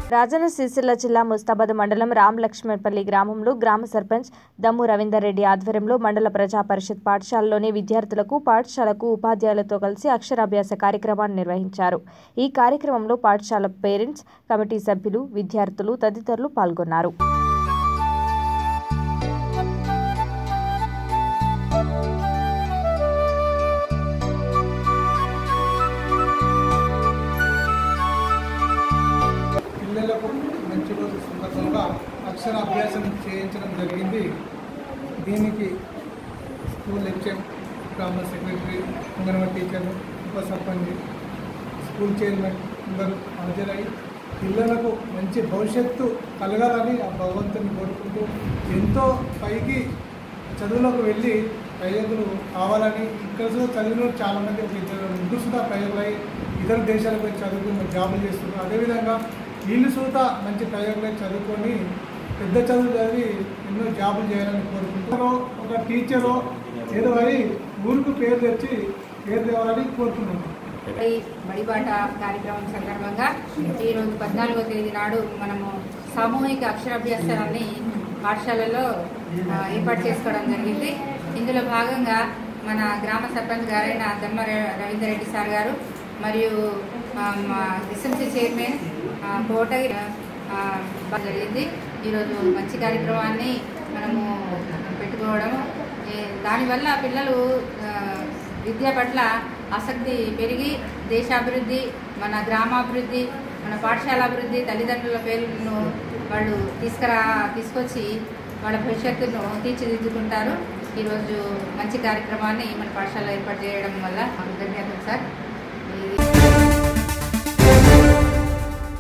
రాజన్న సిరిసిల్ల జిల్లా ముస్తాబాద్ మండలం రామ్ లక్ష్మణపల్లి గ్రామంలో గ్రామ సర్పంచ్ దమ్ము రవీందర్ రెడ్డి ఆధ్వర్యంలో మండల ప్రజా పరిషత్ పాఠశాలలోని విద్యార్థులకు పాఠశాలకు ఉపాధ్యాయులతో కలిసి అక్షరాభ్యాస కార్యక్రమాన్ని నిర్వహించారు ఈ కార్యక్రమంలో పాఠశాల పేరెంట్స్ కమిటీ సభ్యులు విద్యార్థులు తదితరులు పాల్గొన్నారు పిల్లలకు మంచి రోజు సందర్భంగా అక్షరాభ్యాసం చేయించడం జరిగింది దీనికి స్కూల్ హెచ్ఎం గ్రామ సెక్రటరీ అంగన్వాడీ టీచర్లు ఉప సర్పంచ్ స్కూల్ చైర్మన్ అందరూ హాజరై పిల్లలకు మంచి భవిష్యత్తు కలగాలని ఆ భగవంతుని కోరుకుంటూ ఎంతో పైకి చదువులకు వెళ్ళి ప్రయోగులు కావాలని ఇక్కడ కూడా చదివిన వాళ్ళు చాలామంది ఒక ఇద్దరు ముగ్గురు సుధా ప్రయోగులై ఇతర దేశాలకు పోయి చదువుకుని జాబులు చేస్తున్నారు అదేవిధంగా వీళ్ళు సుతా మంచి ప్రయోగులై చదువుకొని పెద్ద చదువు చదివి ఎన్నో జాబులు చేయాలని కోరుకుంటున్నారో ఒక టీచరో ఏదో అని ఊరికి పేరు తెచ్చి పేరు తేవాలని కోరుతున్నాను ఈ బడిబాట కార్యక్రమం సందర్భంగా ఈరోజు పద్నాలుగో తేదీ నాడు మనము సామూహిక అక్షరాభ్యాసాన్ని పాఠశాలలో ఆ, ఏర్పాటు చేసుకోవడం జరిగింది ఇందులో భాగంగా మన గ్రామ సర్పంచ్ గారైన దమ్మ ర- రవీందర్ రెడ్డి సార్ గారు మరియు ఆ, మా ఎస్ఎంసీ చైర్మన్ ఆ, కోటగిరి ఆ, బాగా జరిగింది ఈరోజు మంచి కార్యక్రమాన్ని మనము పెట్టుకోవడము ఏ- దానివల్ల పిల్లలు ఆ, విద్య పట్ల ఆసక్తి పెరిగి దేశాభివృద్ధి మన గ్రామాభివృద్ధి మన పాఠశాల అభివృద్ధి తల్లిదండ్రుల పేర్లను వాళ్ళు తీసుకురా తీసుకొచ్చి వాళ్ళ భవిష్యత్తును తీర్చిదిద్దుకుంటారు ఈరోజు మంచి కార్యక్రమాన్ని మన పాఠశాలలో ఏర్పాటు చేయడం వల్ల మాకు ధన్యవాదాలు సార్